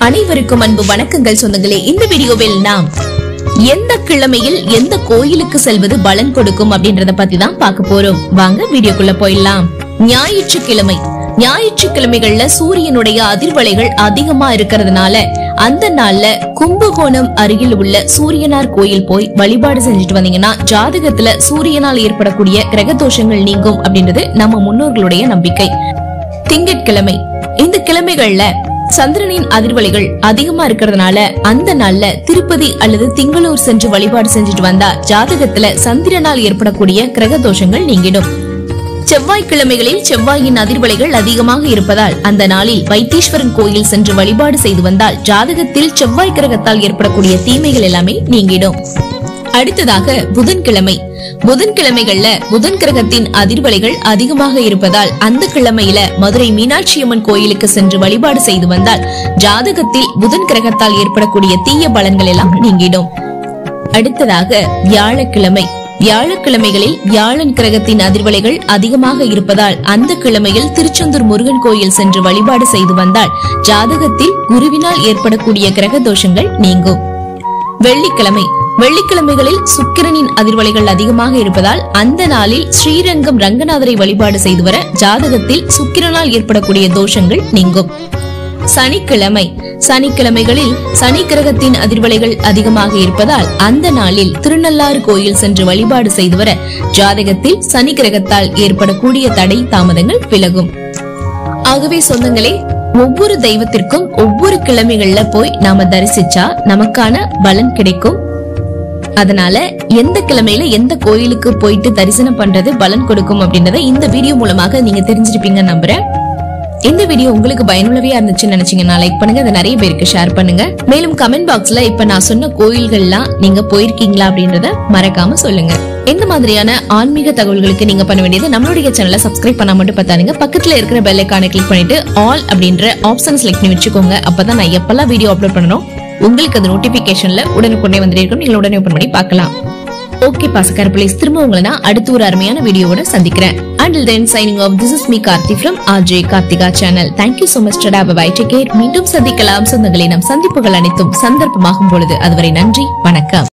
அனைவருக்கும் அன்பு வணக்கங்கள் சொந்தங்களே இந்த வீடியோவில் நாம் எந்த கிழமையில் எந்த கோயிலுக்கு செல்வது பலன் கொடுக்கும் அப்படின்றத பத்தி தான் பார்க்க போறோம் வாங்க வீடியோக்குள்ள போயிடலாம் ஞாயிற்றுக்கிழமை ஞாயிற்றுக்கிழமைகள்ல சூரியனுடைய அதிர்வலைகள் அதிகமா இருக்கிறதுனால அந்த நாள்ல கும்பகோணம் அருகில் உள்ள சூரியனார் கோயில் போய் வழிபாடு செஞ்சுட்டு வந்தீங்கன்னா ஜாதகத்துல சூரியனால் ஏற்படக்கூடிய கிரக தோஷங்கள் நீங்கும் அப்படின்றது நம்ம முன்னோர்களுடைய நம்பிக்கை திங்கட்கிழமை இந்த கிழமைகள்ல சந்திரனின் அதிர்வலைகள் அதிகமா இருக்கிறதுனால அந்த நாள்ல திருப்பதி அல்லது திங்களூர் சென்று வழிபாடு செஞ்சுட்டு வந்தா ஜாதகத்துல சந்திரனால் ஏற்படக்கூடிய கிரக தோஷங்கள் நீங்கிடும் செவ்வாய்க்கிழமைகளில் செவ்வாயின் அதிர்வலைகள் அதிகமாக இருப்பதால் அந்த நாளில் வைத்தீஸ்வரன் கோயில் சென்று வழிபாடு செய்து வந்தால் ஜாதகத்தில் செவ்வாய் கிரகத்தால் ஏற்படக்கூடிய தீமைகள் எல்லாமே நீங்கிடும் அடுத்ததாக புதன்கிழமை புதன்கிழமைகள்ல புதன் கிரகத்தின் அதிர்வலைகள் அதிகமாக இருப்பதால் அந்த கிழமையில மதுரை மீனாட்சி அம்மன் கோயிலுக்கு சென்று வழிபாடு செய்து வந்தால் ஜாதகத்தில் புதன் கிரகத்தால் ஏற்படக்கூடிய தீய பலன்கள் எல்லாம் நீங்கிடும் அடுத்ததாக வியாழக்கிழமை வியாழக்கிழமைகளில் வியாழன் கிரகத்தின் அதிர்வலைகள் அதிகமாக இருப்பதால் அந்த கிழமையில் திருச்செந்தூர் முருகன் கோயில் சென்று வழிபாடு செய்து வந்தால் ஜாதகத்தில் குருவினால் ஏற்படக்கூடிய கிரக தோஷங்கள் நீங்கும் வெள்ளிக்கிழமை வெள்ளிக்கிழமைகளில் சுக்கிரனின் அதிர்வலைகள் அதிகமாக இருப்பதால் அந்த நாளில் ஸ்ரீரங்கம் ரங்கநாதரை வழிபாடு செய்து வர ஜாதகத்தில் சுக்கிரனால் ஏற்படக்கூடிய தோஷங்கள் நீங்கும் சனிக்கிழமை சனிக்கிழமைகளில் சனி கிரகத்தின் அதிர்வலைகள் அதிகமாக இருப்பதால் அந்த நாளில் திருநள்ளாறு கோயில் சென்று வழிபாடு செய்து வர ஜாதகத்தில் சனி கிரகத்தால் ஏற்படக்கூடிய தடை தாமதங்கள் விலகும் ஆகவே சொந்தங்களே ஒவ்வொரு தெய்வத்திற்கும் ஒவ்வொரு கிழமைகள்ல போய் நாம தரிசிச்சா நமக்கான பலன் கிடைக்கும் அதனால எந்த கிழமையில எந்த கோயிலுக்கு போயிட்டு தரிசனம் பண்றது பலன் கொடுக்கும் அப்படின்றத இந்த வீடியோ மூலமாக நீங்க தெரிஞ்சிருப்பீங்க நம்புறேன் இந்த வீடியோ உங்களுக்கு பயனுள்ளவையா இருந்துச்சுன்னு நினைச்சீங்கன்னா லைக் பண்ணுங்க அதை நிறைய பேருக்கு ஷேர் பண்ணுங்க மேலும் கமெண்ட் பாக்ஸ்ல இப்ப நான் சொன்ன கோயில்கள்லாம் நீங்க போயிருக்கீங்களா அப்படின்றத மறக்காம சொல்லுங்க இந்த மாதிரியான ஆன்மீக தகவல்களுக்கு நீங்க பண்ண வேண்டியது நம்மளுடைய சேனலை சப்ஸ்கிரைப் பண்ண மட்டும் பார்த்தாருங்க பக்கத்துல இருக்கிற பெல் ஐக்கானை கிளிக் பண்ணிட்டு ஆல் அப்படின்ற ஆப்ஷன் செலக்ட் பண்ணி வச்சுக்கோங்க அப்பதான் நான் எப்பெல்லாம் வீடியோ அப்லோட் பண்ணணும் உங்களுக்கு அது நோட்டிபிகேஷன்ல உடனுக்குடனே வந்துருக்கும் நீங்க உடனே ஓபன் பண்ணி பார்க்கலாம் ஓகே பாசக்கார பிளேஸ் திரும்ப உங்களை நான் அடுத்த ஒரு அருமையான வீடியோவோட சந்திக்கிறேன் until then signing off this is me Karthi from RJ Karthika channel thank you so much tata bye take care மீண்டும் சந்திக்கலாம் சொந்தங்களை நம் சந்திப்புகள் அனைத்தும் சந்தர்ப்பமாகும் பொழுது அதுவரை நன்றி வணக்கம்